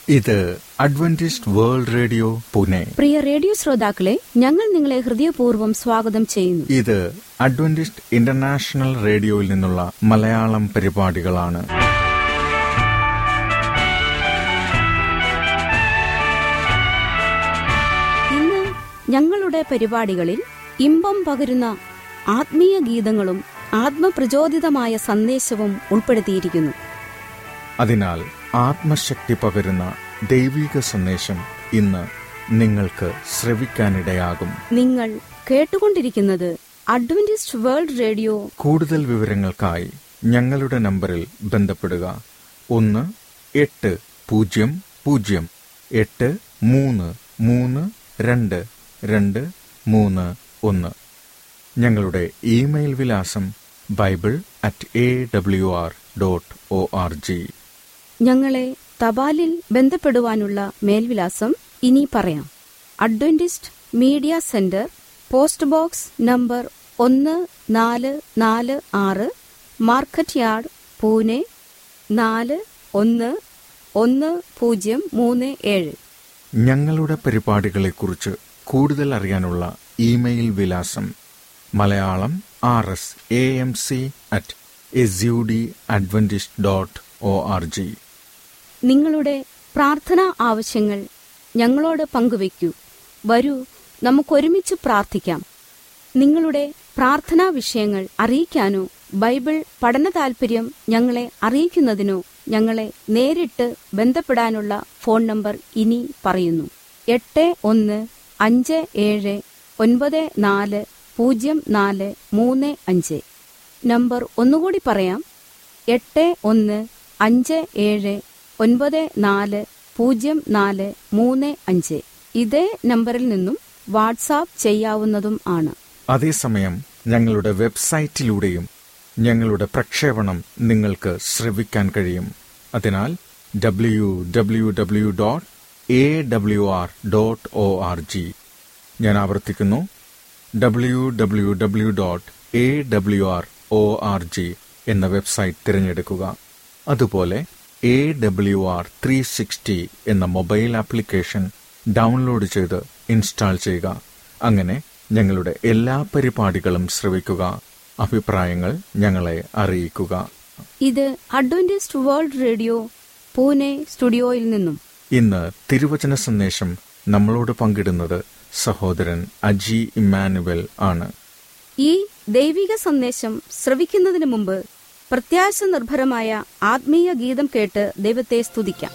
ഇത് Adventist world radio Pune പ്രിയ radio ശ്രോതാക്കളെ ഞങ്ങൾ നിങ്ങളെ ഹൃദയപൂർവ്വം സ്വാഗതം ചെയ്യുന്നു ഇത് അഡ്വന്റിസ്റ്റ് ഇന്റർനാഷണൽ റേഡിയോയിൽ നിന്നുള്ള മലയാളം പരിപാടികളാണ് ഇന്ന് ഞങ്ങളുടെ പരിപാടികളിൽ ഇമ്പം പകരുന്ന ആത്മീയ ഗീതങ്ങളും ആത്മപ്രചോദിതമായ സന്ദേശവും ഉൾപ്പെടുത്തിയിരിക്കുന്നു അതിനാൽ ആത്മശക്തി പകരുന്ന ദൈവിക സന്ദേശം ഇന്ന് നിങ്ങൾക്ക് ശ്രവിക്കാനിടയാകും നിങ്ങൾ കേട്ടുകൊണ്ടിരിക്കുന്നത് അഡ്വന്റിസ്റ്റ് വേൾഡ് റേഡിയോ കൂടുതൽ വിവരങ്ങൾക്കായി ഞങ്ങളുടെ നമ്പറിൽ ബന്ധപ്പെടുക ഒന്ന് എട്ട് പൂജ്യം പൂജ്യം എട്ട് മൂന്ന് മൂന്ന് രണ്ട് രണ്ട് മൂന്ന് ഒന്ന് ഞങ്ങളുടെ ഇമെയിൽ വിലാസം bible at A W R dot O R G ഞങ്ങളെ തപാലിൽ ബന്ധപ്പെടുവാനുള്ള മേൽവിലാസം ഇനി പറയാം Adventist media centre post box number ഒന്ന് നാല് നാല് ആറ് മാർക്കറ്റ് യാർഡ് പൂനെ നാല് ഒന്ന് ഒന്ന് പൂജ്യം മൂന്ന് ഏഴ് ഞങ്ങളുടെ പരിപാടികളെക്കുറിച്ച് കൂടുതൽ അറിയാനുള്ള ഇമെയിൽ വിലാസം Malayalam R S A M C at S U D Adventist dot O R G നിങ്ങളുടെ പ്രാർത്ഥനാ ആവശ്യങ്ങൾ ഞങ്ങളോട് പങ്കുവയ്ക്കൂ വരൂ നമുക്കൊരുമിച്ച് പ്രാർത്ഥിക്കാം നിങ്ങളുടെ പ്രാർത്ഥനാ വിഷയങ്ങൾ അറിയിക്കാനോ ബൈബിൾ പഠന താൽപര്യം ഞങ്ങളെ അറിയിക്കുന്നതിനോ ഞങ്ങളെ നേരിട്ട് ബന്ധപ്പെടാനുള്ള ഫോൺ നമ്പർ ഇനി പറയുന്നു എട്ട് ഒന്ന് അഞ്ച് ഏഴ് ഒൻപത് നാല് പൂജ്യം നാല് മൂന്ന് അഞ്ച് നമ്പർ ഒന്നുകൂടി പറയാം എട്ട് ഒന്ന് അഞ്ച് ഏഴ് ഒൻപത് നാല് പൂജ്യം നാല് മൂന്ന് അഞ്ച് ഇതേ നമ്പറിൽ നിന്നും വാട്സാപ്പ് ചെയ്യാവുന്നതും ആണ് അതേസമയം ഞങ്ങളുടെ വെബ്സൈറ്റിലൂടെയും ഞങ്ങളുടെ പ്രക്ഷേപണം നിങ്ങൾക്ക് ശ്രവിക്കാൻ കഴിയും അതിനാൽ W W W dot A W R dot O R G ഞാൻ ആവർത്തിക്കുന്നു W W W dot A W R O R G എന്ന വെബ്സൈറ്റ് തിരഞ്ഞെടുക്കുക അതുപോലെ A W R three sixty എന്ന മൊബൈൽ ആപ്ലിക്കേഷൻ ഡൗൺലോഡ് ചെയ്ത് ഇൻസ്റ്റാൾ ചെയ്യുക അങ്ങനെ ഞങ്ങളുടെ എല്ലാ പരിപാടികളും ശ്രവിക്കുക അഭിപ്രായങ്ങൾ ഞങ്ങളെ അറിയിക്കുക ഇത് അഡ്വന്റിസ്റ്റ് വേൾഡ് റേഡിയോ പൂനെ സ്റ്റുഡിയോയിൽ നിന്നും ഇന്ന് തിരുവചന സന്ദേശം നമ്മളോട് പങ്കിടുന്നത് സഹോദരൻ അജി ഇമ്മാനുവൽ ആണ് ഈ ദൈവിക സന്ദേശം ശ്രവിക്കുന്നതിന് മുമ്പ് പ്രത്യാശ നിർഭരമായ ആത്മീയ ഗീതം കേട്ട് ദൈവത്തെ സ്തുതിക്കാം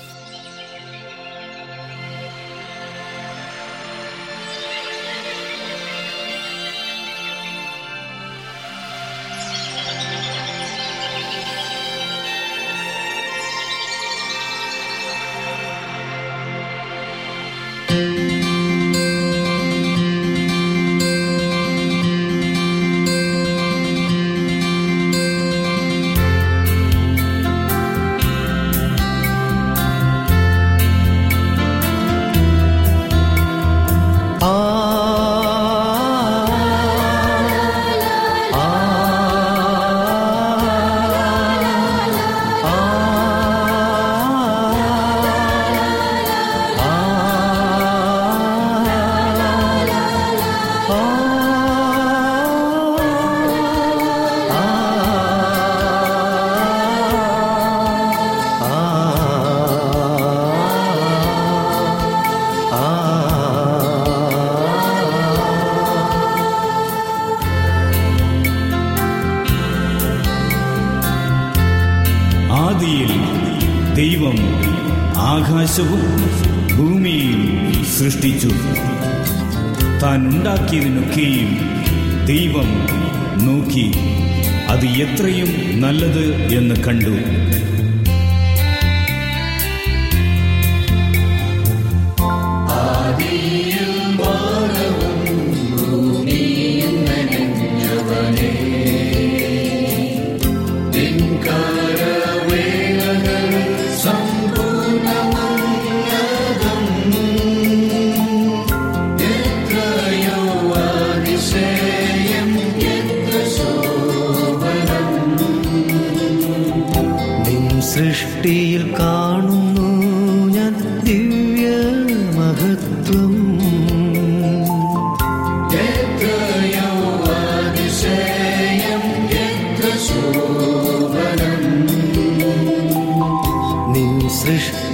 ആദിയിൽ ദൈവം ആകാശവും ഭൂമിയും സൃഷ്ടിച്ചു താൻ ഉണ്ടാക്കിയതിനൊക്കെയും ദൈവം നോക്കി അത് എത്രയും നല്ലത് എന്ന് കണ്ടു നിൻ സൃഷ്ടിയിൽ കാണുന്നു ഞാൻ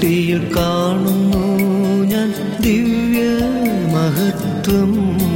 സൃഷ്ടിയിൽ കാണുന്നു ഞാൻ ദിവ്യ മഹത്വം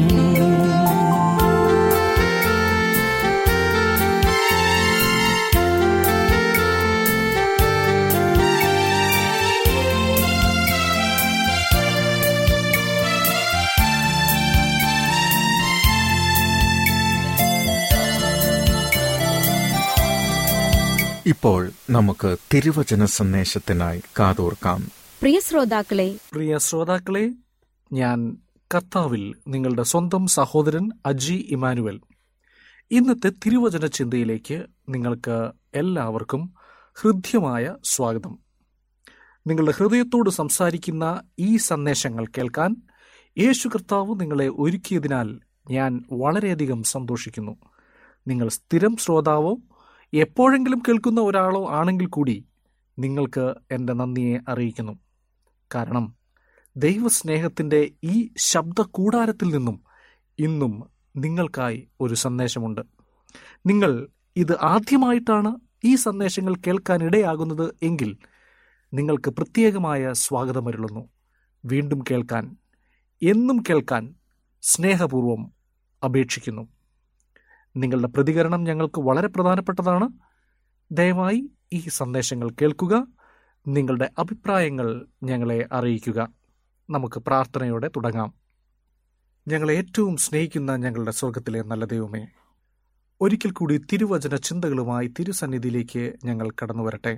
ഇപ്പോൾ നമുക്ക് തിരുവചന സന്ദേശത്തിനായി കാതോർക്കാം പ്രിയ ശ്രോതാക്കളെ പ്രിയ ശ്രോതാക്കളെ ഞാൻ കർത്താവിൽ നിങ്ങളുടെ സ്വന്തം സഹോദരൻ അജി ഇമാനുവൽ ഇന്നത്തെ തിരുവചന ചിന്തയിലേക്ക് നിങ്ങൾക്ക് എല്ലാവർക്കും ഹൃദ്യമായ സ്വാഗതം നിങ്ങളുടെ ഹൃദയത്തോട് സംസാരിക്കുന്ന ഈ സന്ദേശങ്ങൾ കേൾക്കാൻ യേശു കർത്താവ് നിങ്ങളെ ഒരുക്കിയതിനാൽ ഞാൻ വളരെയധികം സന്തോഷിക്കുന്നു നിങ്ങൾ സ്ഥിരം ശ്രോതാവോ എപ്പോഴെങ്കിലും കേൾക്കുന്ന ഒരാളോ ആണെങ്കിൽ കൂടി നിങ്ങൾക്ക് എൻ്റെ നന്ദിയെ അറിയിക്കുന്നു കാരണം ദൈവസ്നേഹത്തിൻ്റെ ഈ ശബ്ദ കൂടാരത്തിൽ നിന്നും ഇന്നും നിങ്ങൾക്കായി ഒരു സന്ദേശമുണ്ട് നിങ്ങൾ ഇത് ആദ്യമായിട്ടാണ് ഈ സന്ദേശങ്ങൾ കേൾക്കാൻ ഇടയാകുന്നത് എങ്കിൽ നിങ്ങൾക്ക് പ്രത്യേകമായ സ്വാഗതമരുളുന്നു വീണ്ടും കേൾക്കാൻ എന്നും കേൾക്കാൻ സ്നേഹപൂർവം അപേക്ഷിക്കുന്നു നിങ്ങളുടെ പ്രതികരണം ഞങ്ങൾക്ക് വളരെ പ്രധാനപ്പെട്ടതാണ് ദയവായി ഈ സന്ദേശങ്ങൾ കേൾക്കുക നിങ്ങളുടെ അഭിപ്രായങ്ങൾ ഞങ്ങളെ അറിയിക്കുക നമുക്ക് പ്രാർത്ഥനയോടെ തുടങ്ങാം ഞങ്ങളെ ഏറ്റവും സ്നേഹിക്കുന്ന ഞങ്ങളുടെ സ്വർഗത്തിലെ നല്ല ദൈവമേ ഒരിക്കൽ കൂടി തിരുവചന ചിന്തകളുമായി തിരുസന്നിധിയിലേക്ക് ഞങ്ങൾ കടന്നു വരട്ടെ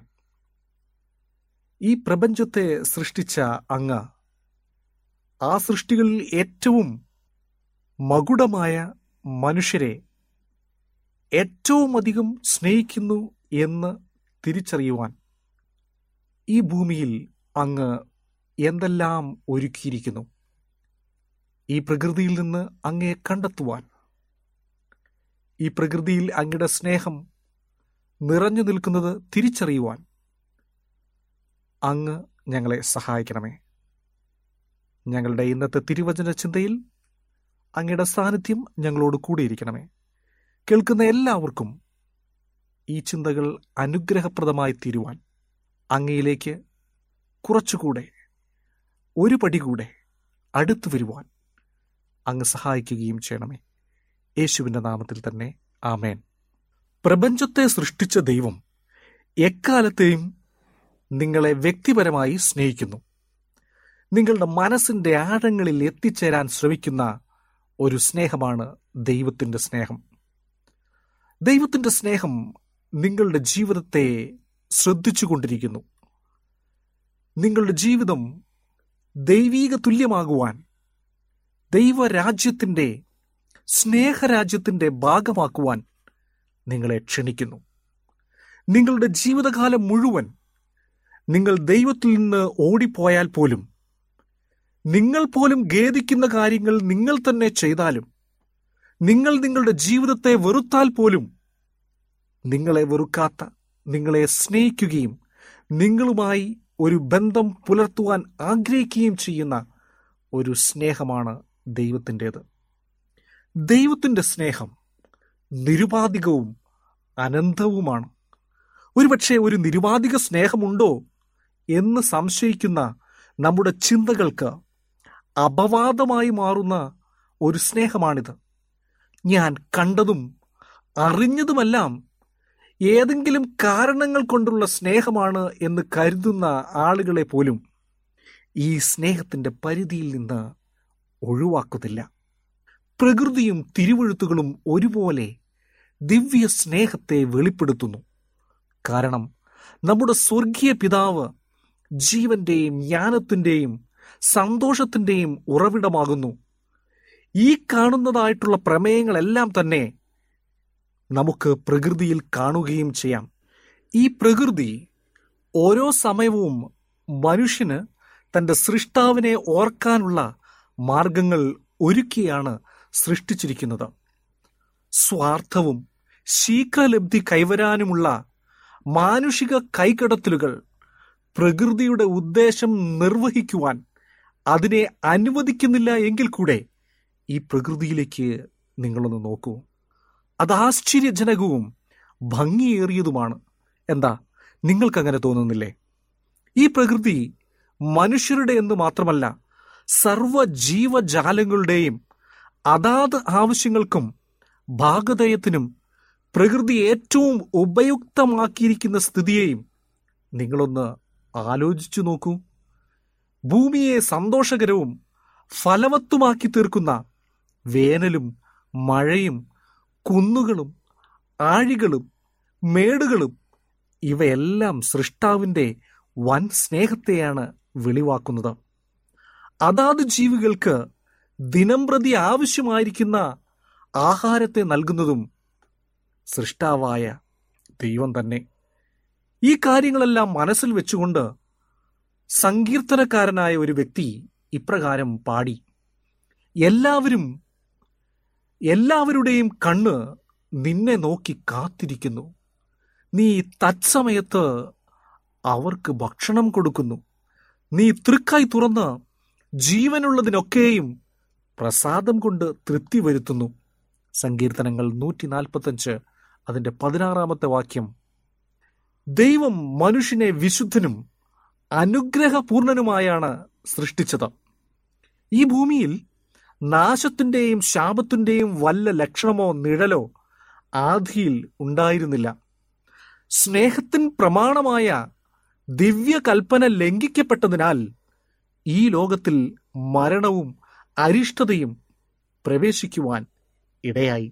ഈ പ്രപഞ്ചത്തെ സൃഷ്ടിച്ച അങ്ങ് ആ സൃഷ്ടികളിൽ ഏറ്റവും മകുടമായ മനുഷ്യരെ ഏറ്റവും അധികം സ്നേഹിക്കുന്നു എന്ന് തിരിച്ചറിയുവാൻ ഈ ഭൂമിയിൽ അങ്ങ് എന്തെല്ലാം ഒരുക്കിയിരിക്കുന്നു ഈ പ്രകൃതിയിൽ നിന്ന് അങ്ങയെ കണ്ടെത്തുവാൻ ഈ പ്രകൃതിയിൽ അങ്ങയുടെ സ്നേഹം നിറഞ്ഞു നിൽക്കുന്നത് തിരിച്ചറിയുവാൻ അങ്ങ് ഞങ്ങളെ സഹായിക്കണമേ ഞങ്ങളുടെ ഇന്നത്തെ തിരുവചന ചിന്തയിൽ അങ്ങയുടെ സാന്നിധ്യം ഞങ്ങളോട് കൂടിയിരിക്കണമേ കേൾക്കുന്ന എല്ലാവർക്കും ഈ ചിന്തകൾ അനുഗ്രഹപ്രദമായി തീരുവാൻ അങ്ങയിലേക്ക് കുറച്ചുകൂടെ ഒരു പടി കൂടെ അടുത്തു വരുവാൻ അങ്ങ് സഹായിക്കുകയും ചെയ്യണമേ യേശുവിൻ്റെ നാമത്തിൽ തന്നെ ആമേൻ പ്രപഞ്ചത്തെ സൃഷ്ടിച്ച ദൈവം എക്കാലത്തെയും നിങ്ങളെ വ്യക്തിപരമായി സ്നേഹിക്കുന്നു നിങ്ങളുടെ മനസ്സിന്റെ ആഴങ്ങളിൽ എത്തിച്ചേരാൻ ശ്രമിക്കുന്ന ഒരു സ്നേഹമാണ് ദൈവത്തിൻ്റെ സ്നേഹം ദൈവത്തിൻ്റെ സ്നേഹം നിങ്ങളുടെ ജീവിതത്തെ ശ്രദ്ധിച്ചുകൊണ്ടിരിക്കുന്നു നിങ്ങളുടെ ജീവിതം ദൈവീക തുല്യമാകുവാൻ ദൈവരാജ്യത്തിൻ്റെ സ്നേഹരാജ്യത്തിൻ്റെ ഭാഗമാക്കുവാൻ നിങ്ങളെ ക്ഷണിക്കുന്നു നിങ്ങളുടെ ജീവിതകാലം മുഴുവൻ നിങ്ങൾ ദൈവത്തിൽ നിന്ന് ഓടിപ്പോയാൽ പോലും നിങ്ങൾ പോലും ഖേദിക്കുന്ന കാര്യങ്ങൾ നിങ്ങൾ തന്നെ ചെയ്താലും നിങ്ങൾ നിങ്ങളുടെ ജീവിതത്തെ വെറുത്താൽ പോലും നിങ്ങളെ വെറുക്കാത്ത നിങ്ങളെ സ്നേഹിക്കുകയും നിങ്ങളുമായി ഒരു ബന്ധം പുലർത്തുവാൻ ആഗ്രഹിക്കുകയും ചെയ്യുന്ന ഒരു സ്നേഹമാണ് ദൈവത്തിൻ്റെത് ദൈവത്തിൻ്റെ സ്നേഹം നിരുപാധികവും അനന്തവുമാണ് ഒരുപക്ഷെ ഒരു നിരുപാധിക സ്നേഹമുണ്ടോ എന്ന് സംശയിക്കുന്ന നമ്മുടെ ചിന്തകൾക്ക് അപവാദമായി മാറുന്ന ഒരു സ്നേഹമാണിത് ഞാൻ കണ്ടതും അറിഞ്ഞതുമെല്ലാം ഏതെങ്കിലും കാരണങ്ങൾ കൊണ്ടുള്ള സ്നേഹമാണ് എന്ന് കരുതുന്ന ആളുകളെ പോലും ഈ സ്നേഹത്തിന്റെ പരിധിയിൽ നിന്ന് ഒഴിവാക്കുന്നില്ല പ്രകൃതിയും തിരുവഴുത്തുകളും ഒരുപോലെ ദിവ്യ സ്നേഹത്തെ വെളിപ്പെടുത്തുന്നു കാരണം നമ്മുടെ സ്വർഗീയ പിതാവ് ജീവന്റെയും ജ്ഞാനത്തിന്റെയും സന്തോഷത്തിന്റെയും ഉറവിടമാകുന്നു ഈ കാണുന്നതായിട്ടുള്ള പ്രമേയങ്ങളെല്ലാം തന്നെ നമുക്ക് പ്രകൃതിയിൽ കാണുകയും ചെയ്യാം ഈ പ്രകൃതി ഓരോ സമയവും മനുഷ്യന് തന്റെ സൃഷ്ടാവിനെ ഓർക്കാനുള്ള മാർഗങ്ങൾ ഒരുക്കിയാണ് സൃഷ്ടിച്ചിരിക്കുന്നത് സ്വാർത്ഥവും ശീഘ്രലബ്ധി കൈവരാനുമുള്ള മാനുഷിക കൈകടത്തലുകൾ പ്രകൃതിയുടെ ഉദ്ദേശം നിർവഹിക്കുവാൻ അതിനെ അനുവദിക്കുന്നില്ല എങ്കിൽ കൂടെ ഈ പ്രകൃതിയിലേക്ക് നിങ്ങളൊന്ന് നോക്കൂ അത് ആശ്ചര്യജനകവും ഭംഗിയേറിയതുമാണ് എന്താ നിങ്ങൾക്കങ്ങനെ തോന്നുന്നില്ലേ ഈ പ്രകൃതി മനുഷ്യരുടെ എന്ന് മാത്രമല്ല സർവ ജീവജാലങ്ങളുടെയും അതാത് ആവശ്യങ്ങൾക്കും ഭാഗതയത്തിനും പ്രകൃതി ഏറ്റവും ഉപയുക്തമാക്കിയിരിക്കുന്ന സ്ഥിതിയെയും നിങ്ങളൊന്ന് ആലോചിച്ചു നോക്കൂ ഭൂമിയെ സന്തോഷകരവും ഫലവത്തുമാക്കി തീർക്കുന്ന വേനലും മഴയും കുന്നുകളും ആഴികളും മേടുകളും ഇവയെല്ലാം സൃഷ്ടാവിൻ്റെ വൻ സ്നേഹത്തെയാണ് വെളിവാക്കുന്നത് അതാത് ജീവികൾക്ക് ദിനംപ്രതി ആവശ്യമായിരിക്കുന്ന ആഹാരത്തെ നൽകുന്നതും സൃഷ്ടാവായ ദൈവം തന്നെ ഈ കാര്യങ്ങളെല്ലാം മനസ്സിൽ വെച്ചുകൊണ്ട് സങ്കീർത്തനക്കാരനായ ഒരു വ്യക്തി ഇപ്രകാരം പാടി എല്ലാവരും എല്ലാവരുടെയും കണ്ണ് നിന്നെ നോക്കി കാത്തിരിക്കുന്നു നീ തത്സമയത്ത് അവർക്ക് ഭക്ഷണം കൊടുക്കുന്നു നീ തൃക്കായി തുറന്ന് ജീവനുള്ളതിനൊക്കെയും പ്രസാദം കൊണ്ട് തൃപ്തി വരുത്തുന്നു സങ്കീർത്തനങ്ങൾ നൂറ്റി നാൽപ്പത്തഞ്ച് അതിന്റെ പതിനാറാമത്തെ വാക്യം ദൈവം മനുഷ്യനെ വിശുദ്ധനും അനുഗ്രഹപൂർണനുമായാണ് സൃഷ്ടിച്ചത് ഈ ഭൂമിയിൽ നാശത്തിന്റെയും ശാപത്തിന്റെയും വല്ല ലക്ഷണമോ നിഴലോ ആധിയിൽ ഉണ്ടായിരുന്നില്ല സ്നേഹത്തിൻ പ്രമാണമായ ദിവ്യകൽപ്പന ലംഘിക്കപ്പെട്ടതിനാൽ ഈ ലോകത്തിൽ മരണവും അരിഷ്ടതയും പ്രവേശിക്കുവാൻ ഇടയായി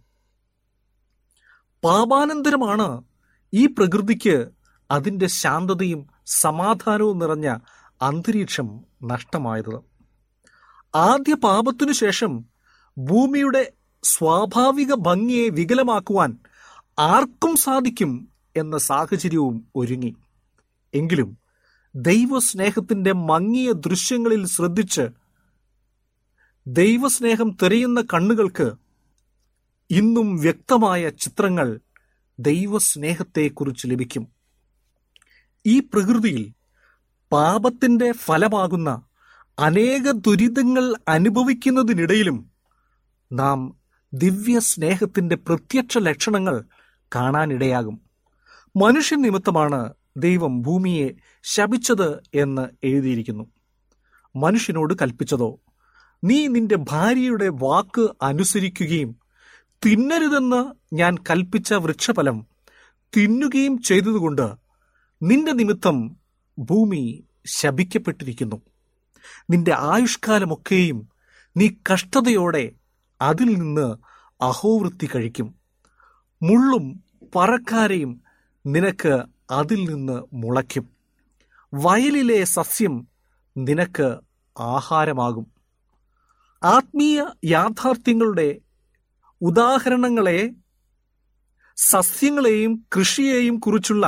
പാപാനന്തരമാണ് ഈ പ്രകൃതിക്ക് അതിന്റെ ശാന്തതയും സമാധാനവും നിറഞ്ഞ അന്തരീക്ഷം നഷ്ടമായത് ആദ്യ പാപത്തിനു ശേഷം ഭൂമിയുടെ സ്വാഭാവിക ഭംഗിയെ വികലമാക്കുവാൻ ആർക്കും സാധിക്കും എന്ന സാഹചര്യവും ഒരുങ്ങി എങ്കിലും ദൈവസ്നേഹത്തിന്റെ മങ്ങിയ ദൃശ്യങ്ങളിൽ ശ്രദ്ധിച്ച് ദൈവസ്നേഹം തിരയുന്ന കണ്ണുകൾക്ക് ഇന്നും വ്യക്തമായ ചിത്രങ്ങൾ ദൈവസ്നേഹത്തെക്കുറിച്ച് ലഭിക്കും ഈ പ്രകൃതിയിൽ പാപത്തിന്റെ ഫലമാകുന്ന അനേക ദുരിതങ്ങൾ അനുഭവിക്കുന്നതിനിടയിലും നാം ദിവ്യ സ്നേഹത്തിന്റെ പ്രത്യക്ഷ ലക്ഷണങ്ങൾ കാണാനിടയാകും മനുഷ്യൻ നിമിത്തമാണ് ദൈവം ഭൂമിയെ ശപിച്ചത് എന്ന് എഴുതിയിരിക്കുന്നു മനുഷ്യനോട് കൽപ്പിച്ചതോ നീ നിന്റെ ഭാര്യയുടെ വാക്ക് അനുസരിക്കുകയും തിന്നരുതെന്ന് ഞാൻ കൽപ്പിച്ച വൃക്ഷഫലം തിന്നുകയും ചെയ്തതുകൊണ്ട് നിന്റെ നിമിത്തം ഭൂമി ശപിക്കപ്പെട്ടിരിക്കുന്നു നിന്റെ ആയുഷ്കാലമൊക്കെയും നീ കഷ്ടതയോടെ അതിൽ നിന്ന് അഹോവൃത്തി കഴിക്കും മുള്ളും പറക്കാരയും നിനക്ക് അതിൽ നിന്ന് മുളയ്ക്കും വയലിലെ സസ്യം നിനക്ക് ആഹാരമാകും ആത്മീയ യാഥാർത്ഥ്യങ്ങളുടെ ഉദാഹരണങ്ങളെ സസ്യങ്ങളെയും കൃഷിയെയും കുറിച്ചുള്ള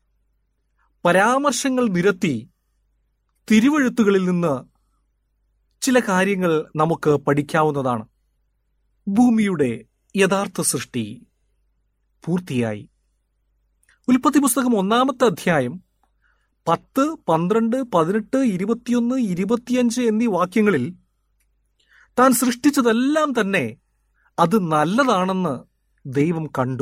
പരാമർശങ്ങൾ നിരത്തി തിരുവഴുത്തുകളിൽ നിന്ന് ചില കാര്യങ്ങൾ നമുക്ക് പഠിക്കാവുന്നതാണ് ഭൂമിയുടെ യഥാർത്ഥ സൃഷ്ടി പൂർത്തിയായി ഉൽപ്പത്തി പുസ്തകം ഒന്നാമത്തെ അധ്യായം പത്ത് പന്ത്രണ്ട് പതിനെട്ട് ഇരുപത്തിയൊന്ന് ഇരുപത്തിയഞ്ച് എന്നീ വാക്യങ്ങളിൽ താൻ സൃഷ്ടിച്ചതെല്ലാം തന്നെ അത് നല്ലതാണെന്ന് ദൈവം കണ്ടു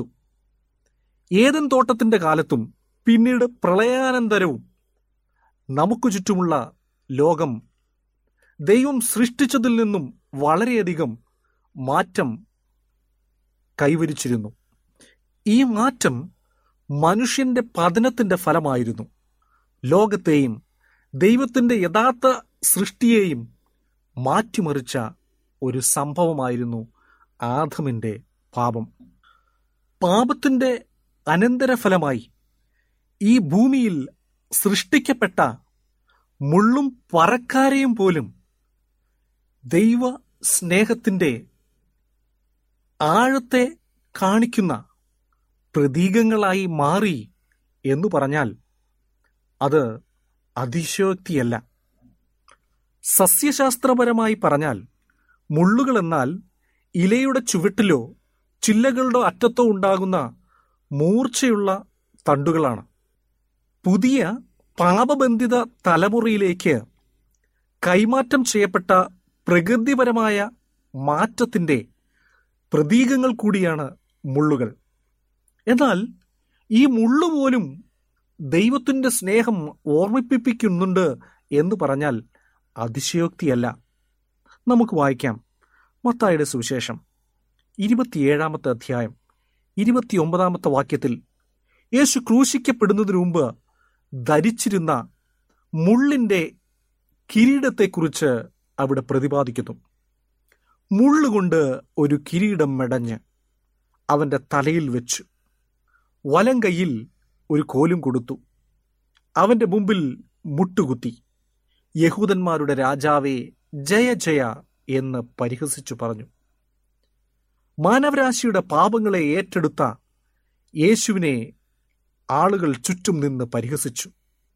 ഏതൻ തോട്ടത്തിന്റെ കാലത്തും പിന്നീട് പ്രളയാനന്തരവും നമുക്ക് ചുറ്റുമുള്ള ലോകം ദൈവം സൃഷ്ടിച്ചതിൽ നിന്നും വളരെയധികം മാറ്റം കൈവരിച്ചിരുന്നു ഈ മാറ്റം മനുഷ്യന്റെ പതനത്തിന്റെ ഫലമായിരുന്നു ലോകത്തെയും ദൈവത്തിന്റെ യഥാർത്ഥ സൃഷ്ടിയെയും മാറ്റിമറിച്ച ഒരു സംഭവമായിരുന്നു ആദമിന്റെ പാപം പാപത്തിന്റെ അനന്തരഫലമായി ഈ ഭൂമിയിൽ സൃഷ്ടിക്കപ്പെട്ട മുള്ളും പറക്കാരെയും പോലും ദൈവ സ്നേഹത്തിന്റെ ആഴത്തെ കാണിക്കുന്ന പ്രതീകങ്ങളായി മാറി എന്നു പറഞ്ഞാൽ അത് അതിശയോക്തിയല്ല സസ്യശാസ്ത്രപരമായി പറഞ്ഞാൽ മുള്ളുകൾ എന്നാൽ ഇലയുടെ ചുവട്ടിലോ ചില്ലകളുടെ അറ്റത്തോ ഉണ്ടാകുന്ന മൂർച്ചയുള്ള തണ്ടുകളാണ് പുതിയ പാപബന്ധിത തലമുറയിലേക്ക് കൈമാറ്റം ചെയ്യപ്പെട്ട പ്രകൃതിപരമായ മാറ്റത്തിന്റെ പ്രതീകങ്ങൾ കൂടിയാണ് മുള്ളുകൾ എന്നാൽ ഈ മുള്ളു പോലും ദൈവത്തിന്റെ സ്നേഹം ഓർമ്മിപ്പിക്കുന്നുണ്ട് എന്ന് പറഞ്ഞാൽ അതിശയോക്തിയല്ല നമുക്ക് വായിക്കാം മത്തായുടെ സുവിശേഷം ഇരുപത്തിയേഴാമത്തെ അധ്യായം ഇരുപത്തിയൊമ്പതാമത്തെ വാക്യത്തിൽ യേശു ക്രൂശിക്കപ്പെടുന്നതിനു മുമ്പ് ധരിച്ചിരുന്ന മുള്ളിന്റെ കിരീടത്തെക്കുറിച്ച് അവിടെ പ്രതിപാദിക്കുന്നു മുള്ളുകൊണ്ട് ഒരു കിരീടം മെടഞ്ഞ് അവന്റെ തലയിൽ വെച്ചു വലം കൈയിൽ ഒരു കോലും കൊടുത്തു അവന്റെ മുമ്പിൽ മുട്ടുകുത്തി യഹൂദന്മാരുടെ രാജാവേ ജയ ജയ എന്ന് പരിഹസിച്ചു പറഞ്ഞു മാനവരാശിയുടെ പാപങ്ങളെ ഏറ്റെടുത്ത യേശുവിനെ ആളുകൾ ചുറ്റും നിന്ന് പരിഹസിച്ചു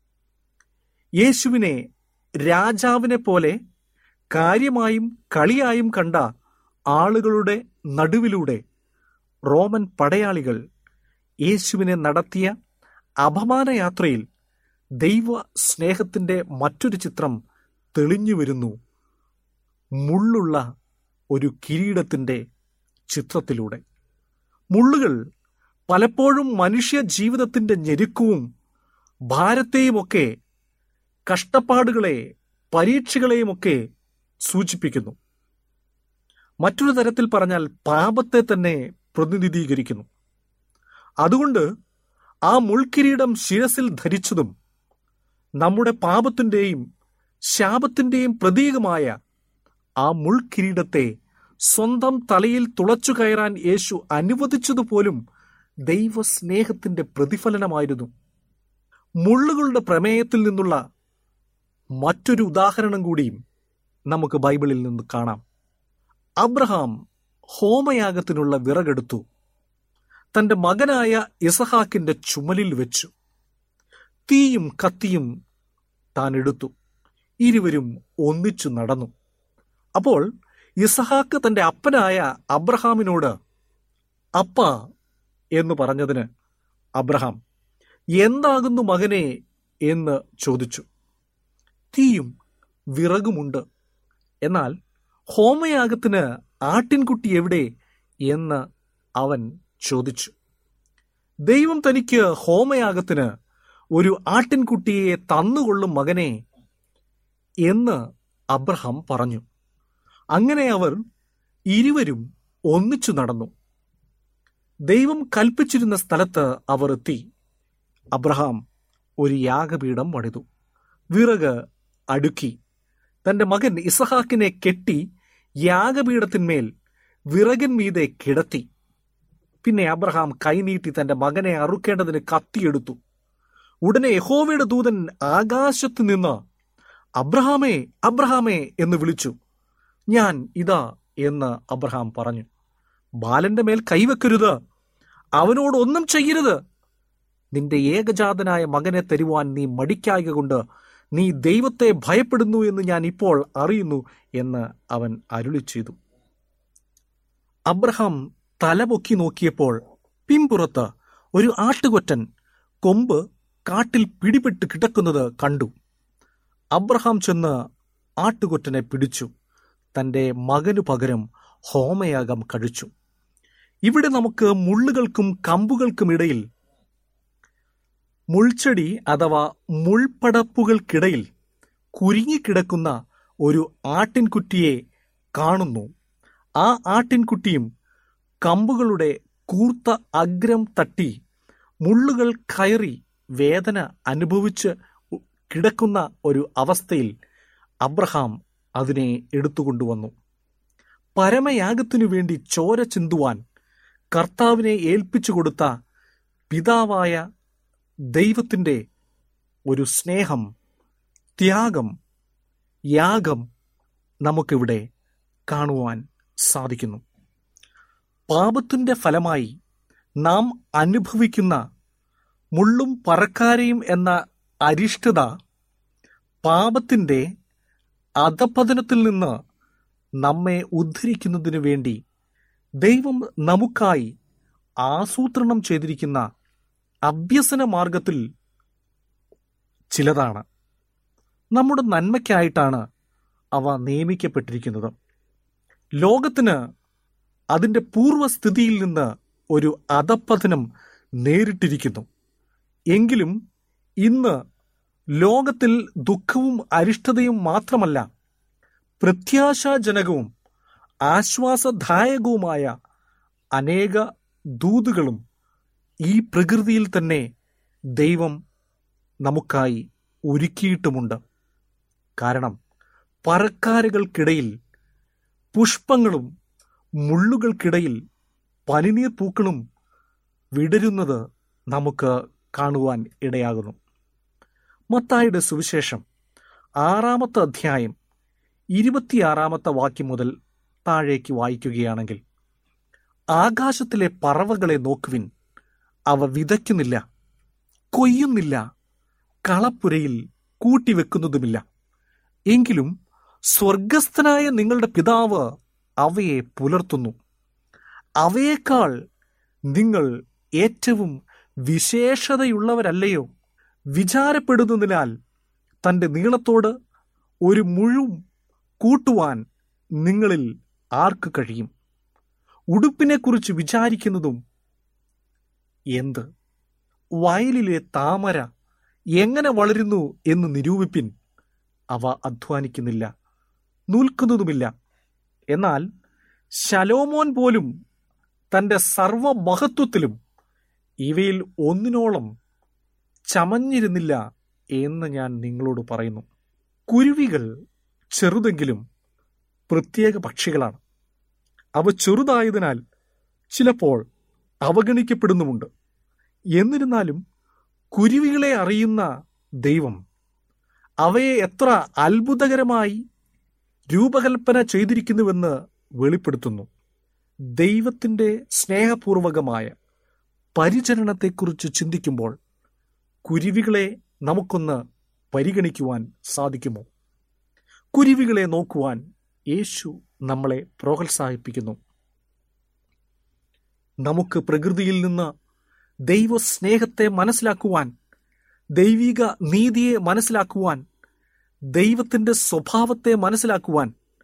യേശുവിനെ രാജാവിനെ പോലെ കാര്യമായും കളിയായും കണ്ട ആളുകളുടെ നടുവിലൂടെ റോമൻ പടയാളികൾ യേശുവിനെ നടത്തിയ അപമാനയാത്രയിൽ ദൈവ സ്നേഹത്തിന്റെ മറ്റൊരു ചിത്രം തെളിഞ്ഞു വരുന്നു മുള്ളുള്ള ഒരു കിരീടത്തിന്റെ ചിത്രത്തിലൂടെ മുള്ളുകൾ പലപ്പോഴും മനുഷ്യ ജീവിതത്തിന്റെ ഞെരുക്കവും ഭാരത്തെയുമൊക്കെ കഷ്ടപ്പാടുകളെ പരീക്ഷകളെയുമൊക്കെ സൂചിപ്പിക്കുന്നു മറ്റൊരു തരത്തിൽ പറഞ്ഞാൽ പാപത്തെ തന്നെ പ്രതിനിധീകരിക്കുന്നു അതുകൊണ്ട് ആ മുൾക്കിരീടം ശിരസിൽ ധരിച്ചതും നമ്മുടെ പാപത്തിന്റെയും ശാപത്തിന്റെയും പ്രതീകമായ ആ മുൾക്കിരീടത്തെ സ്വന്തം തലയിൽ തുളച്ചു കയറാൻ യേശു അനുവദിച്ചതുപോലും ദൈവസ്നേഹത്തിന്റെ പ്രതിഫലനമായിരുന്നു മുള്ളുകളുടെ പ്രമേയത്തിൽ നിന്നുള്ള മറ്റൊരു ഉദാഹരണം കൂടിയും നമുക്ക് ബൈബിളിൽ നിന്ന് കാണാം അബ്രഹാം ഹോമയാഗത്തിനുള്ള വിറകെടുത്തു തന്റെ മകനായ ഇസഹാക്കിന്റെ ചുമലിൽ വെച്ചു തീയും കത്തിയും താൻ എടുത്തു ഇരുവരും ഒന്നിച്ചു നടന്നു അപ്പോൾ ഇസഹാക്ക് തന്റെ അപ്പനായ അബ്രഹാമിനോട് അപ്പ എന്ന് പറഞ്ഞതിന് അബ്രഹാം എന്താകുന്നു മകനെ എന്ന് ചോദിച്ചു തീയും വിറകുമുണ്ട് എന്നാൽ ഹോമയാഗത്തിന് ആട്ടിൻകുട്ടി എവിടെ എന്ന് അവൻ ചോദിച്ചു ദൈവം തനിക്ക് ഹോമയാഗത്തിന് ഒരു ആട്ടിൻകുട്ടിയെ തന്നുകൊള്ളും മകനെ എന്ന് അബ്രഹാം പറഞ്ഞു അങ്ങനെ അവർ ഇരുവരും ഒന്നിച്ചു നടന്നു ദൈവം കൽപ്പിച്ചിരുന്ന സ്ഥലത്ത് അവർ എത്തി അബ്രഹാം ഒരു യാഗപീഠം പണിതു വിറക് അടുക്കി തന്റെ മകൻ ഇസഹാക്കിനെ കെട്ടി യാഗപീഠത്തിന്മേൽ വിറകിൻ മീതെ കിടത്തി പിന്നെ അബ്രഹാം കൈനീട്ടി തന്റെ മകനെ അറുക്കേണ്ടതിന് കത്തിയെടുത്തു ഉടനെ യഹോവയുടെ ദൂതൻ ആകാശത്ത് നിന്ന് അബ്രഹാമേ അബ്രഹാമേ എന്ന് വിളിച്ചു ഞാൻ ഇതാ എന്ന് അബ്രഹാം പറഞ്ഞു ബാലന്റെ മേൽ കൈവെക്കരുത് അവനോട് ഒന്നും ചെയ്യരുത് നിന്റെ ഏകജാതനായ മകനെ തരുവാൻ നീ മടിക്കായക കൊണ്ട് നീ ദൈവത്തെ ഭയപ്പെടുന്നു എന്ന് ഞാൻ ഇപ്പോൾ അറിയുന്നു എന്ന് അവൻ അരുളി ചെയ്തു അബ്രഹാം തലപൊക്കി നോക്കിയപ്പോൾ പിമ്പുറത്ത് ഒരു ആട്ടുകൊറ്റൻ കൊമ്പ് കാട്ടിൽ പിടിപെട്ട് കിടക്കുന്നത് കണ്ടു അബ്രഹാം ചെന്ന് ആട്ടുകൊറ്റനെ പിടിച്ചു തന്റെ മകനു പകരം ഹോമയാഗം കഴിച്ചു ഇവിടെ നമുക്ക് മുള്ളുകൾക്കും കമ്പുകൾക്കും ഇടയിൽ മുൾച്ചെടി അഥവാ മുൾപ്പടപ്പുകൾക്കിടയിൽ കുരുങ്ങിക്കിടക്കുന്ന ഒരു ആട്ടിൻകുട്ടിയെ കാണുന്നു ആ ആട്ടിൻകുട്ടിയും കമ്പുകളുടെ കൂർത്ത അഗ്രം തട്ടി മുള്ളുകൾ കയറി വേദന അനുഭവിച്ച് കിടക്കുന്ന ഒരു അവസ്ഥയിൽ അബ്രഹാം അതിനെ എടുത്തുകൊണ്ടുവന്നു പരമയാഗത്തിനു വേണ്ടി ചോര ചിന്തുവാൻ കർത്താവിനെ ഏൽപ്പിച്ചു കൊടുത്ത പിതാവായ ദൈവത്തിൻ്റെ ഒരു സ്നേഹം ത്യാഗം യാഗം നമുക്കിവിടെ കാണുവാൻ സാധിക്കുന്നു പാപത്തിൻ്റെ ഫലമായി നാം അനുഭവിക്കുന്ന മുള്ളും പറക്കാരയും എന്ന അരിഷ്ടത പാപത്തിൻ്റെ അധപതനത്തിൽ നിന്ന് നമ്മെ ഉദ്ധരിക്കുന്നതിനു വേണ്ടി ദൈവം നമുക്കായി ആസൂത്രണം ചെയ്തിരിക്കുന്ന അഭ്യസന മാർഗത്തിൽ ചിലതാണ് നമ്മുടെ നന്മയ്ക്കായിട്ടാണ് അവ നിയമിക്കപ്പെട്ടിരിക്കുന്നത് ലോകത്തിന് അതിൻ്റെ പൂർവ്വസ്ഥിതിയിൽ നിന്ന് ഒരു അധപ്പതനം നേരിട്ടിരിക്കുന്നു എങ്കിലും ഇന്ന് ലോകത്തിൽ ദുഃഖവും അരിഷ്ടതയും മാത്രമല്ല പ്രത്യാശാജനകവും ആശ്വാസദായകവുമായ അനേക ദൂതുകളും ഈ പ്രകൃതിയിൽ തന്നെ ദൈവം നമുക്കായി ഒരുക്കിയിട്ടുമുണ്ട് കാരണം പറക്കാരുകൾക്കിടയിൽ പുഷ്പങ്ങളും മുള്ളുകൾക്കിടയിൽ പനിനീർ പൂക്കളും വിടരുന്നത് നമുക്ക് കാണുവാൻ ഇടയാകുന്നു മത്തായുടെ സുവിശേഷം ആറാമത്തെ അധ്യായം ഇരുപത്തിയാറാമത്തെ വാക്യം മുതൽ താഴേക്ക് വായിക്കുകയാണെങ്കിൽ ആകാശത്തിലെ പറവകളെ നോക്കുവിൻ അവ വിതയ്ക്കുന്നില്ല കൊയ്യുന്നില്ല കളപ്പുരയിൽ കൂട്ടിവെക്കുന്നതുമില്ല എങ്കിലും സ്വർഗസ്ഥനായ നിങ്ങളുടെ പിതാവ് അവയെ പുലർത്തുന്നു അവയേക്കാൾ നിങ്ങൾ ഏറ്റവും വിശേഷതയുള്ളവരല്ലയോ വിചാരപ്പെടുന്നതിനാൽ തന്റെ നീളത്തോട് ഒരു മുഴും കൂട്ടുവാൻ നിങ്ങളിൽ ആർക്ക് കഴിയും ഉടുപ്പിനെക്കുറിച്ച് വിചാരിക്കുന്നതും എന്ത് വയലിലെ താമര എങ്ങനെ വളരുന്നു എന്ന് നിരൂപിപ്പിൻ അവ അധ്വാനിക്കുന്നില്ല നൂൽക്കുന്നതുമില്ല എന്നാൽ ശലോമോൻ പോലും തന്റെ സർവമഹത്വത്തിലും ഇവയിൽ ഒന്നിനോളം ചമഞ്ഞിരുന്നില്ല എന്ന് ഞാൻ നിങ്ങളോട് പറയുന്നു കുരുവികൾ ചെറുതെങ്കിലും പ്രത്യേക പക്ഷികളാണ് അവ ചെറുതായതിനാൽ ചിലപ്പോൾ അവഗണിക്കപ്പെടുന്നുമുണ്ട് എന്നിരുന്നാലും കുരുവികളെ അറിയുന്ന ദൈവം അവയെ എത്ര അത്ഭുതകരമായി രൂപകൽപ്പന ചെയ്തിരിക്കുന്നുവെന്ന് വെളിപ്പെടുത്തുന്നു ദൈവത്തിൻ്റെ സ്നേഹപൂർവകമായ പരിചരണത്തെക്കുറിച്ച് ചിന്തിക്കുമ്പോൾ കുരുവികളെ നമുക്കൊന്ന് പരിഗണിക്കുവാൻ സാധിക്കുമോ കുരുവികളെ നോക്കുവാൻ യേശു നമ്മളെ പ്രോത്സാഹിപ്പിക്കുന്നു നമുക്ക് പ്രകൃതിയിൽ നിന്ന് ദൈവസ്നേഹത്തെ മനസ്സിലാക്കുവാൻ ദൈവിക നീതിയെ മനസ്സിലാക്കുവാൻ ദൈവത്തിൻ്റെ സ്വഭാവത്തെ മനസ്സിലാക്കുവാൻ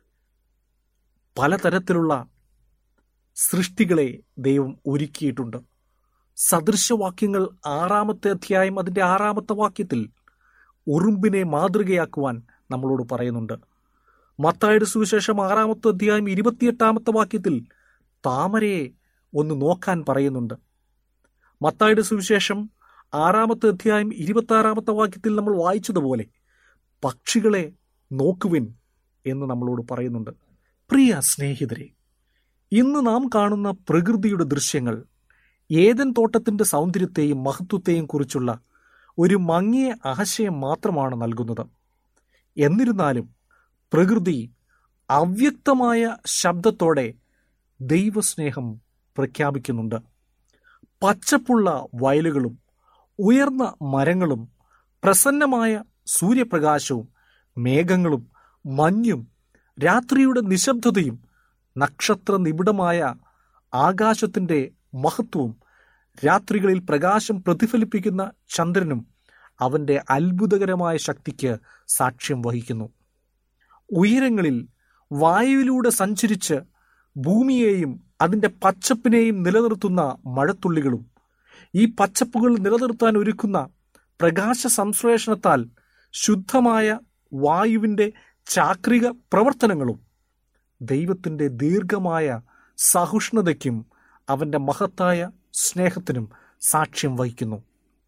പലതരത്തിലുള്ള സൃഷ്ടികളെ ദൈവം ഒരുക്കിയിട്ടുണ്ട് സദൃശവാക്യങ്ങൾ ആറാമത്തെ അധ്യായം അതിൻ്റെ ആറാമത്തെ വാക്യത്തിൽ ഉറുമ്പിനെ മാതൃകയാക്കുവാൻ നമ്മളോട് പറയുന്നുണ്ട് മത്തായുടെ സുവിശേഷം ആറാമത്തെ അധ്യായം ഇരുപത്തിയെട്ടാമത്തെ വാക്യത്തിൽ താമരയെ ഒന്ന് നോക്കാൻ പറയുന്നുണ്ട് മത്തായുടെ സുവിശേഷം ആറാമത്തെ അധ്യായം ഇരുപത്തി ആറാമത്തെ വാക്യത്തിൽ നമ്മൾ വായിച്ചതുപോലെ പക്ഷികളെ നോക്കുവിൻ എന്ന് നമ്മളോട് പറയുന്നുണ്ട് പ്രിയ സ്നേഹിതരെ ഇന്ന് നാം കാണുന്ന പ്രകൃതിയുടെ ദൃശ്യങ്ങൾ ഏതൻ തോട്ടത്തിന്റെ സൗന്ദര്യത്തെയും മഹത്വത്തെയും കുറിച്ചുള്ള ഒരു മങ്ങിയ ആശയം മാത്രമാണ് നൽകുന്നത് എന്നിരുന്നാലും പ്രകൃതി അവ്യക്തമായ ശബ്ദത്തോടെ ദൈവസ്നേഹം പ്രഖ്യാപിക്കുന്നുണ്ട് പച്ചപ്പുള്ള വയലുകളും ഉയർന്ന മരങ്ങളും പ്രസന്നമായ സൂര്യപ്രകാശവും മേഘങ്ങളും മഞ്ഞും രാത്രിയുടെ നിശബ്ദതയും നക്ഷത്ര നിബിഡമായ ആകാശത്തിന്റെ മഹത്വവും രാത്രികളിൽ പ്രകാശം പ്രതിഫലിപ്പിക്കുന്ന ചന്ദ്രനും അവന്റെ അത്ഭുതകരമായ ശക്തിക്ക് സാക്ഷ്യം വഹിക്കുന്നു ഉയരങ്ങളിൽ വായുവിലൂടെ സഞ്ചരിച്ച് ഭൂമിയെയും അതിന്റെ പച്ചപ്പിനെയും നിലനിർത്തുന്ന മഴത്തുള്ളികളും ഈ പച്ചപ്പുകൾ നിലനിർത്താൻ ഒരുക്കുന്ന പ്രകാശ സംശ്ലേഷണത്താൽ ശുദ്ധമായ വായുവിന്റെ ചാക്രിക പ്രവർത്തനങ്ങളും ദൈവത്തിന്റെ ദീർഘമായ സഹിഷ്ണുതയ്ക്കും അവന്റെ മഹത്തായ സ്നേഹത്തിനും സാക്ഷ്യം വഹിക്കുന്നു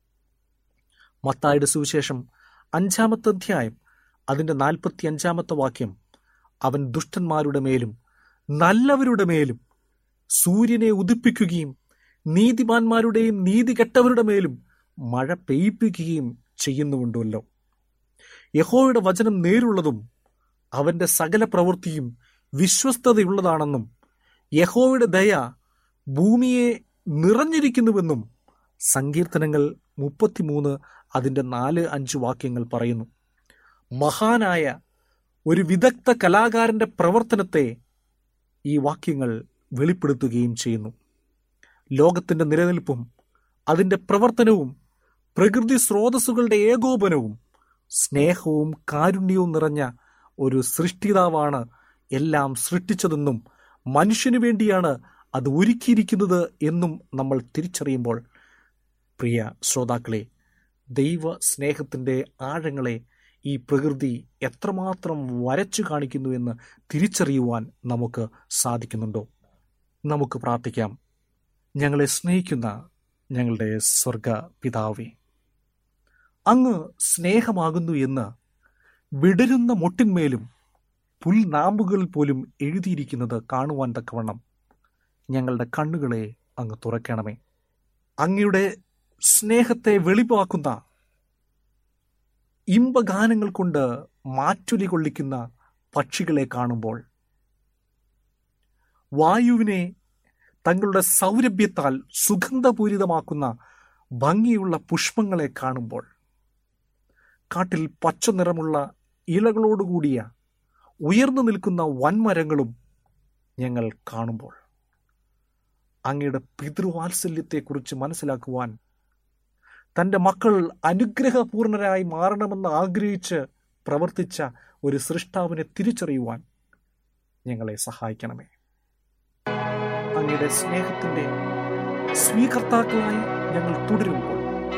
മത്തായുടെ സുവിശേഷം അഞ്ചാമത്തെ അധ്യായം അതിന്റെ നാൽപ്പത്തി അഞ്ചാമത്തെ വാക്യം അവൻ ദുഷ്ടന്മാരുടെ മേലും നല്ലവരുടെ മേലും സൂര്യനെ ഉദിപ്പിക്കുകയും നീതിമാന്മാരുടെയും നീതി കെട്ടവരുടെ മേലും മഴ പെയ്യിപ്പിക്കുകയും ചെയ്യുന്നുണ്ടല്ലോ യഹോയുടെ വചനം നേരുള്ളതും അവന്റെ സകല പ്രവൃത്തിയും വിശ്വസ്തതയുള്ളതാണെന്നും യഹോയുടെ ദയ ഭൂമിയെ നിറഞ്ഞിരിക്കുന്നുവെന്നും സങ്കീർത്തനങ്ങൾ മുപ്പത്തിമൂന്ന് അതിൻ്റെ നാല് അഞ്ച് വാക്യങ്ങൾ പറയുന്നു മഹാനായ ഒരു വിദഗ്ധ കലാകാരന്റെ പ്രവർത്തനത്തെ ഈ വാക്യങ്ങൾ വെളിപ്പെടുത്തുകയും ചെയ്യുന്നു ലോകത്തിന്റെ നിലനിൽപ്പും അതിന്റെ പ്രവർത്തനവും പ്രകൃതി സ്രോതസ്സുകളുടെ ഏകോപനവും സ്നേഹവും കാരുണ്യവും നിറഞ്ഞ ഒരു സൃഷ്ടിതാവാണ് എല്ലാം സൃഷ്ടിച്ചതെന്നും മനുഷ്യനു വേണ്ടിയാണ് അത് ഒരുക്കിയിരിക്കുന്നത് എന്നും നമ്മൾ തിരിച്ചറിയുമ്പോൾ പ്രിയ ശ്രോതാക്കളെ ദൈവ സ്നേഹത്തിൻ്റെ ആഴങ്ങളെ ഈ പ്രകൃതി എത്രമാത്രം വരച്ചു കാണിക്കുന്നു എന്ന് തിരിച്ചറിയുവാൻ നമുക്ക് സാധിക്കുന്നുണ്ടോ നമുക്ക് പ്രാർത്ഥിക്കാം ഞങ്ങളെ സ്നേഹിക്കുന്ന ഞങ്ങളുടെ സ്വർഗ പിതാവേ അങ്ങ് സ്നേഹമാകുന്നു എന്ന് വിടരുന്ന മുട്ടിന്മേലും പുൽനാമ്പുകളിൽ പോലും എഴുതിയിരിക്കുന്നത് കാണുവാൻ തക്കവണ്ണം ഞങ്ങളുടെ കണ്ണുകളെ അങ്ങ് തുറക്കണമേ അങ്ങയുടെ സ്നേഹത്തെ വെളിവാക്കുന്ന ഇമ്പഗാനങ്ങൾ കൊണ്ട് മാറ്റൊലി കൊള്ളിക്കുന്ന പക്ഷികളെ കാണുമ്പോൾ വായുവിനെ തങ്ങളുടെ സൗരഭ്യത്താൽ സുഗന്ധപൂരിതമാക്കുന്ന ഭംഗിയുള്ള പുഷ്പങ്ങളെ കാണുമ്പോൾ കാട്ടിൽ പച്ച നിറമുള്ള ഇലകളോടുകൂടിയ ഉയർന്നു നിൽക്കുന്ന വൻമരങ്ങളും ഞങ്ങൾ കാണുമ്പോൾ അങ്ങയുടെ പിതൃവാത്സല്യത്തെക്കുറിച്ച് മനസ്സിലാക്കുവാൻ തൻ്റെ മക്കൾ അനുഗ്രഹപൂർണരായി മാറണമെന്ന് ആഗ്രഹിച്ച് പ്രവർത്തിച്ച ഒരു സൃഷ്ടാവിനെ തിരിച്ചറിയുവാൻ ഞങ്ങളെ സഹായിക്കണമേ അങ്ങയുടെ സ്നേഹത്തിൻ്റെ സ്വീകർത്താക്കളായി ഞങ്ങൾ തുടരുമ്പോൾ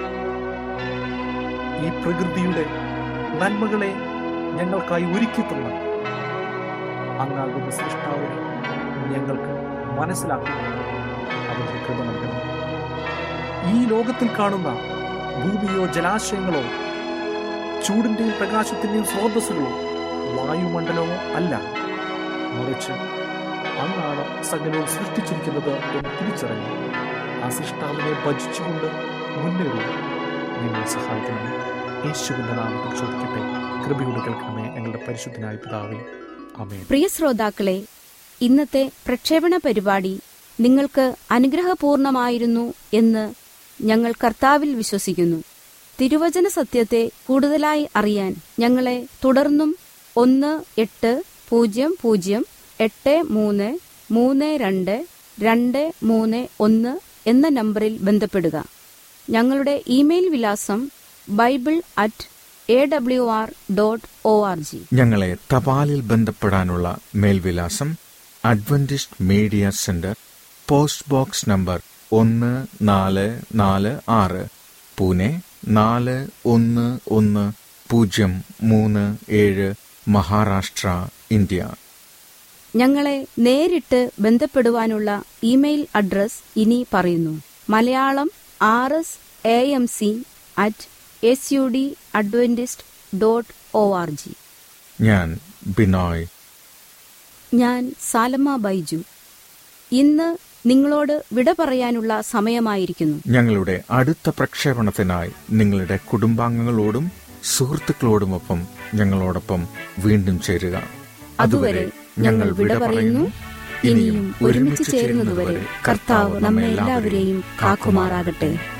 ഈ പ്രകൃതിയുടെ നന്മകളെ ഞങ്ങൾക്കായി ഒരുക്കി തന്ന അങ്ങാകുന്ന സൃഷ്ടാവിനെ ഞങ്ങൾക്ക് മനസ്സിലാക്കുക അവർക്ക് കൃപ നൽകണം ഈ ലോകത്തിൽ കാണുന്ന ഭൂമിയോ ജലാശയങ്ങളോ ചൂടിന്റെയും പ്രകാശത്തിന്റെയും സ്രോതസ്സുകളോ വായുമണ്ഡലമോ അല്ല മറിച്ച് അങ്ങാണ് സകലവും സൃഷ്ടിച്ചിരിക്കുന്നത് എന്ന് തിരിച്ചറിഞ്ഞു ആ സൃഷ്ടാവിനെ ഭജിച്ചുകൊണ്ട് മുന്നേറുക ഞങ്ങളെ സഹായിക്കണമേ യേശുവിന്റെ നാമത്തിൽ ചോദിക്കട്ടെ കൃപയോട് കേൾക്കണമേ ഞങ്ങളുടെ പരിശുദ്ധനായ പിതാവേ അമേൻ പ്രിയ ശ്രോതാക്കളെ ഇന്നത്തെ പ്രക്ഷേപണ പരിപാടി നിങ്ങൾക്ക് അനുഗ്രഹപൂർണമായിരുന്നു എന്ന് ഞങ്ങൾ കർത്താവിൽ വിശ്വസിക്കുന്നു തിരുവചന സത്യത്തെ കൂടുതലായി അറിയാൻ ഞങ്ങളെ തുടർന്നും ഒന്ന് എട്ട് പൂജ്യം പൂജ്യം എട്ട് മൂന്ന് മൂന്ന് രണ്ട് രണ്ട് മൂന്ന് ഒന്ന് എന്ന നമ്പറിൽ ബന്ധപ്പെടുക ഞങ്ങളുടെ ഇമെയിൽ വിലാസം bible at A W R dot O R G ഞങ്ങളെ തപാലിൽ ബന്ധപ്പെടാനുള്ള മേൽവിലാസം Adventist media centre post box number ഒന്ന് നാല് നാല് ആറ് പൂനെ നാല് ഒന്ന് ഒന്ന് പൂജ്യം മൂന്ന് ഏഴ് മഹാരാഷ്ട്ര ഇന്ത്യ ഞങ്ങളെ നേരിട്ട് ബന്ധപ്പെടുവാനുള്ള ഇമെയിൽ അഡ്രസ് ഇനി പറയുന്നു Malayalam R S A M C at S U D Adventist dot O R G ഞാൻ ബിനോയ് ഞാൻ സാലമ്മ ബൈജു ഇന്ന് നിങ്ങളോട് വിട പറയാനുള്ള സമയമായിരിക്കുന്നു ഞങ്ങളുടെ അടുത്ത പ്രക്ഷേപണത്തിനായി നിങ്ങളുടെ കുടുംബാംഗങ്ങളോടും സുഹൃത്തുക്കളോടുമൊപ്പം ഞങ്ങളോടൊപ്പം വീണ്ടും ചേരുക അതുവരെ ഞങ്ങൾ വിട പറയുന്നു ഇനിയും ഒരുമിച്ച് ചേരുന്നതുവരെ കർത്താവ് നമ്മെ എല്ലാവരെയും കാക്കുമാറാകട്ടെ